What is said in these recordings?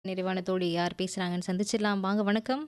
நிறைவான தோழி யார் பேசுறாங்கன்னு சந்திச்சிடலாம் வாங்க வணக்கம்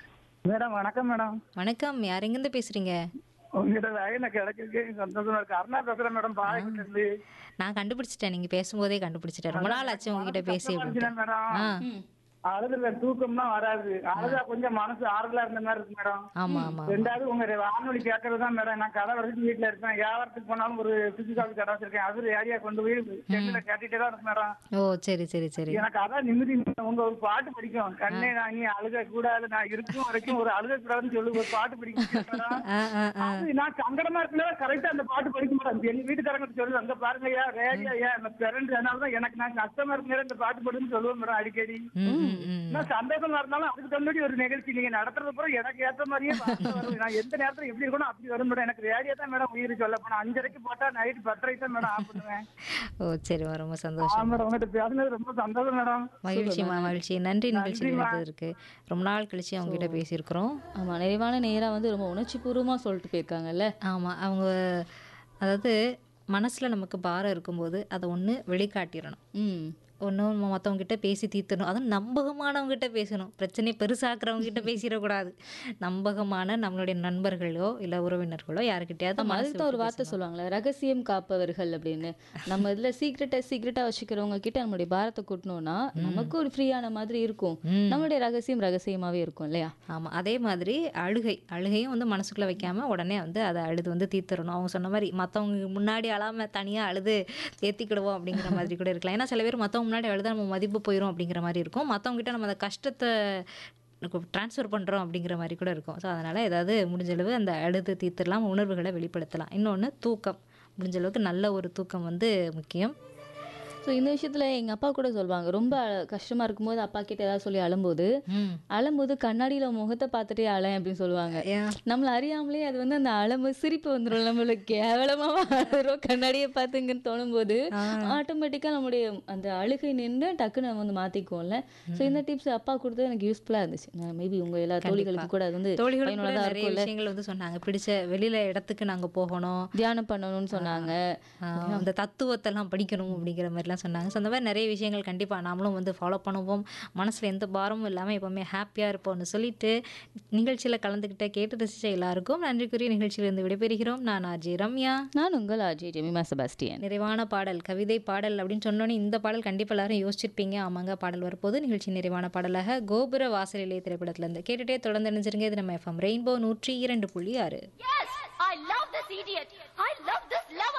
மேடம் வணக்கம் மேடம் வணக்கம் யார் எங்கிருந்து பேசுறீங்க உங்ககிட்ட வேலை கிடைக்கிறதுக்கு சந்தோஷமா இருக்கு அருணா பேசுறேன் மேடம் பாளையத்துல இருந்து நான் கண்டுபிடிச்சிட்டேன் நீங்க பேசும்போதே கண்டுபிடிச்சிட்டேன் ரொம்ப நாள் ஆச்சு உங்ககிட்ட பேசி அப்படின்ட்டு. மேடம் ஆ அழுதுல தூக்கம்லாம் வராது அழுதா கொஞ்சம் மனசு ஆறுதலா இருந்த மாதிரி இருக்கு மேடம் ஆமா ஆமா ரெண்டாவது உங்க வானொலி கேட்கறது தான் மேடம் நான் கடை வரைக்கும் வீட்டுல இருப்பேன் வியாபாரத்துக்கு போனாலும் ஒரு பிசிக்கால் கடை வச்சிருக்கேன் அது ஏரியா கொண்டு போய் செல்லுல கேட்டுட்டே தான் இருக்கு மேடம் ஓ சரி சரி சரி எனக்கு அதான் நிம்மதி உங்க ஒரு பாட்டு படிக்கும் கண்ணே நான் நீ அழுக கூடாது நான் இருக்கும் வரைக்கும் ஒரு அழுக கூடாதுன்னு சொல்லி ஒரு பாட்டு படிக்கும் மேடம் ஆ ஆ ஆ அது நான் சங்கடமா இருக்குல்ல கரெக்டா அந்த பாட்டு படிக்க மாட்டேன் எங்க வீட்டுக்காரங்க சொல்லு அங்க பாருங்கய்யா ரேடியா ஐயா இந்த பிறண்டு அதனாலதான் எனக்கு நான் கஷ்டமா இருக்கு இந்த பாட்டு போடுன்னு சொல்லுவேன் மேடம் அடிக்கடி ம், ம், ம். நான் சந்தோஷமா இருந்தாலும் அதுக்கு தகுந்தபடி ஒரு நிகழ்ச்சி நீங்க நடத்துறது அப்புறம் எனக்கு ஏத்த மாதிரியே வார்த்தை வரும் நான் எந்த நேரத்துல எப்படி இருக்கணும் அப்படி வரும் மேடம் எனக்கு ரேடியோ தான் மேடம் உயிர் சொல்ல போனா அஞ்சரைக்கு போட்டா நைட் பத்தரைக்கு தான் மேடம் ஆஃப் பண்ணுவேன் ஓ சரி ரொம்ப ஆ சந்தோஷம் மேடம் உங்ககிட்ட பேசுனது ரொம்ப சந்தோஷம் மேடம் மகிழ்ச்சிமா மகிழ்ச்சி நன்றி நிகழ்ச்சி இருக்கு ரொம்ப நாள் கழிச்சு அவங்க கிட்ட பேசியிருக்கிறோம் ஆமா நிறைவான நேரா வந்து ரொம்ப உணர்ச்சி பூர்வமா சொல்லிட்டு போயிருக்காங்கல்ல ஆமா அவங்க அதாவது மனசுல நமக்கு பாரம் இருக்கும்போது அதை ஒண்ணு வெளிக்காட்டிடணும் ம் ஒன்றும் மற்றவங்க கிட்ட பேசி தீர்த்தணும் அதுவும் நம்பகமானவங்க கிட்ட பேசணும் பிரச்சனையை பெருசாக்குறவங்க கிட்ட பேசிடக்கூடாது நம்பகமான நம்மளுடைய நண்பர்களோ இல்லை உறவினர்களோ யாருக்கிட்டையாவது ஆமா மனசு அதுக்கு தான் ஒரு விட்டு வார்த்தை சொல்லுவாங்களே ரகசியம் காப்பவர்கள் அப்படின்னு நம்ம இதுல சீக்கிரட்டா சீக்கிரட்டா வச்சுக்கிறவங்க கிட்ட நம்மளுடைய பாரத்தை கூட்டணும்னா நமக்கு ஒரு ஃப்ரீயான மாதிரி இருக்கும் நம்மளுடைய ரகசியம் ரகசியமாவே இருக்கும் இல்லையா ஆமாம் அதே மாதிரி அழுகை அழுகையும் வந்து மனசுக்குள்ளே வைக்காம உடனே வந்து அதை அழுது வந்து தீர்த்தரணும் அவங்க சொன்ன மாதிரி மற்றவங்க முன்னாடி அழாம தனியாக அழுது ஏற்றிக்கிடுவோம் அப்படிங்கிற மாதிரி கூட இருக்கலாம் ஏன்னா சில பேர் மற்றவங்க முன்னாடி அழுதா நம்ம மதிப்பு போயிடும் அப்படிங்கிற மாதிரி இருக்கும் மற்றவங்க கிட்ட நம்ம அந்த கஷ்டத்தை ட்ரான்ஸ்ஃபர் பண்ணுறோம் அப்படிங்கிற மாதிரி கூட இருக்கும் ஸோ அதனால் ஏதாவது முடிஞ்ச அளவு அந்த அழுது தீர்த்துடலாம் உணர்வுகளை வெளிப்படுத்தலாம் இன்னொன்று தூக்கம் முடிஞ்ச அளவுக்கு நல்ல ஒரு தூக்கம் வந்து முக்கியம் ஸோ இந்த விஷயத்துல எங்க அப்பா கூட சொல்லுவாங்க ரொம்ப அழ- கஷ்டமா இருக்கும்போது அப்பா கிட்ட ஏதாவது சொல்லி அழும்போது அழும்போது கண்ணாடியில முகத்தை பார்த்துட்டே அழேன் அப்படின்னு சொல்லுவாங்க ஏன்? நம்மள அறியாமலே அது வந்து அந்த அழும்போது சிரிப்பு வந்துடும் நம்மளுக்கு கேவலமா அழுறோம் கண்ணாடியை பார்த்துங்கன்னு தோணும்போது ஆட்டோமேட்டிக்கா நம்மளுடைய அந்த அழுகை நின்று டக்குன்னு நம்ம வந்து மாத்திக்குவோம்ல ஸோ இந்த டிப்ஸ் அப்பா கொடுத்தது எனக்கு யூஸ்ஃபுல்லா இருந்துச்சு மேபி உங்க எல்லா தோழிகளுக்கும் கூட அது வந்து தோழிகள் கூட பயனுள்ளதா நிறைய இருக்கும்ல விஷயங்கள் வந்து சொன்னாங்க பிடிச்ச வெளியில இடத்துக்கு நாங்க போகணும் தியானம் பண்ணணும்னு சொன்னாங்க ஆஹ் அந்த தத்துவத்தெல்லாம் படிக்கணும் அப்படிங்கிற மாதிரிலாம் சொன்னாங்க ஸோ அந்த மாதிரி நிறைய விஷயங்கள் கண்டிப்பாக நாமளும் வந்து ஃபாலோ பண்ணுவோம் மனசில் எந்த பாரமும் இல்லாமல் எப்போவுமே ஹாப்பியாக இருப்போம்னு சொல்லிட்டு நிகழ்ச்சியில் கலந்துக்கிட்ட கேட்டு ரசித்த எல்லாருக்கும் நன்றிக்குரிய நிகழ்ச்சியிலிருந்து விடைபெறுகிறோம் நான் ஆர்ஜி ரம்யா நான் உங்கள் அஜய் ஜெமிமா செபாஸ்டியன் நிறைவான பாடல் கவிதை பாடல் அப்படின்னு சொன்னோன்னே இந்த பாடல் கண்டிப்பாக எல்லாரும் யோசிச்சிருப்பீங்க ஆமாங்க பாடல் வரப்போது நிகழ்ச்சி நிறைவான பாடலாக கோபுர வாசலிலே திரைப்படத்திலேருந்து கேட்டுட்டே தொடர்ந்து நினைச்சிருங்க இது நம்ம எஃப்எம் ரெயின்போ நூற்றி இரண்டு புள்ளி ஆறு Yes! I love this idiot! I love this lover!